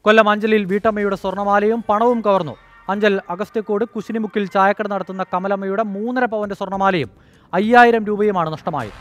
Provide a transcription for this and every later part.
കൊല്ലം അഞ്ചലിൽ വീട്ടമ്മയുടെ സ്വർണ്ണമാലയും പണവും കവർന്നു അഞ്ചൽ അഗസ്ത്യക്കോട് കുശിനിമുക്കിൽ ചായക്കട നടത്തുന്ന കമലമ്മയുടെ മൂന്നര പവന്റെ സ്വർണ്ണമാലയും അയ്യായിരം രൂപയുമാണ് നഷ്ടമായത്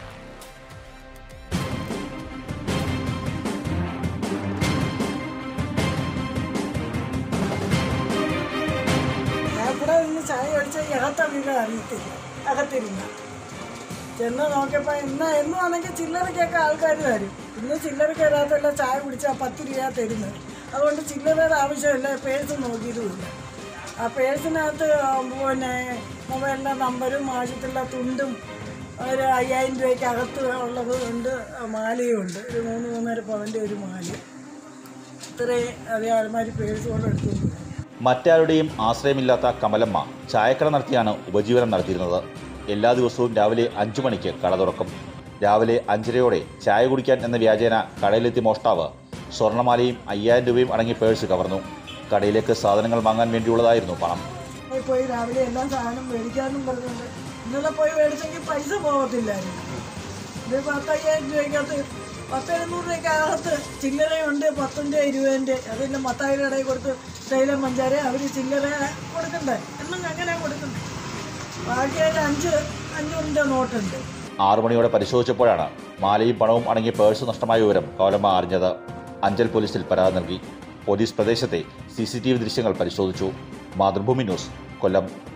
ഇവിടെ നിന്ന് ചായ അടിച്ച അകത്ത വീട് അറിയത്തില്ല അകത്തിരുന്ന ചെന്ന് നോക്കിയപ്പോൾ ഇന്ന് എന്നുവാണെങ്കിൽ ചില്ലറയ്ക്കൊക്കെ ആൾക്കാർ തരും ഇന്ന് ചില്ലറയ്ക്ക് വരാത്തല്ല ചായ കുടിച്ചാൽ പത്ത് രൂപ തരുന്നത് അതുകൊണ്ട് ചില്ലറയുടെ ആവശ്യമില്ല പേഴ്സ് നോക്കിയതുമില്ല ആ പേഴ്സിനകത്ത് പിന്നെ മൊബൈലിൻ്റെ നമ്പരും ആവശ്യത്തിലുള്ള തുണ്ടും ഒരു അയ്യായിരം രൂപയ്ക്ക് അകത്ത് ഉള്ളത് ഉണ്ട് മാലയും ഉണ്ട് ഒരു മൂന്ന് മൂന്നര പവൻ്റെ ഒരു മാല ഇത്രയും അതേ ആൾമാർ പേഴ്സ് കൊണ്ട് എടുത്തുകൊണ്ട് പോയി മറ്റാരുടെയും ആശ്രയമില്ലാത്ത കമലമ്മ ചായക്കട നടത്തിയാണ് ഉപജീവനം നടത്തിയിരുന്നത് എല്ലാ ദിവസവും രാവിലെ അഞ്ചു മണിക്ക് കട തുറക്കും രാവിലെ അഞ്ചരയോടെ ചായ കുടിക്കാൻ എന്ന വ്യാജേന കടയിലെത്തി മോഷ്ടാവ് സ്വർണ്ണമാലയും അയ്യായിരം രൂപയും അടങ്ങിയ പേഴ്സ് കവർന്നു കടയിലേക്ക് സാധനങ്ങൾ വാങ്ങാൻ വേണ്ടിയുള്ളതായിരുന്നു പണം പോയി പോയി രാവിലെ എല്ലാം സാധനം മേടിക്കാനും പറഞ്ഞുകൊണ്ട് ഇന്നലെ പോയി മേടിച്ചെങ്കിൽ പൈസ പോകത്തില്ലായിരുന്നു ഇത് പത്തയ്യായിരം രൂപയ്ക്കകത്ത് പത്ത് എഴുന്നൂറ് രൂപയ്ക്കകത്ത് ചില്ലറയുണ്ട് പത്തിൻ്റെ ഇരുപതിൻ്റെ അതിൻ്റെ മത്തായി കടയിൽ കൊടുത്ത് തൈലം പഞ്ചാര അവർ ചില്ലറ കൊടുക്കണ്ടേ എന്നും അങ്ങനെ കൊടുക്കണ്ടേ ബാക്കി ഒരു അഞ്ച് അഞ്ഞൂറിൻ്റെ നോട്ടുണ്ട് ആറു മണിയോടെ പരിശോധിച്ചപ്പോഴാണ് മാലയും പണവും അടങ്ങിയ പേഴ്സ് നഷ്ടമായ വിവരം കൗലമ്മ അറിഞ്ഞത് അഞ്ചൽ പോലീസിൽ പരാതി നൽകി പോലീസ് പ്രദേശത്തെ സി ദൃശ്യങ്ങൾ പരിശോധിച്ചു മാതൃഭൂമി ന്യൂസ് കൊല്ലം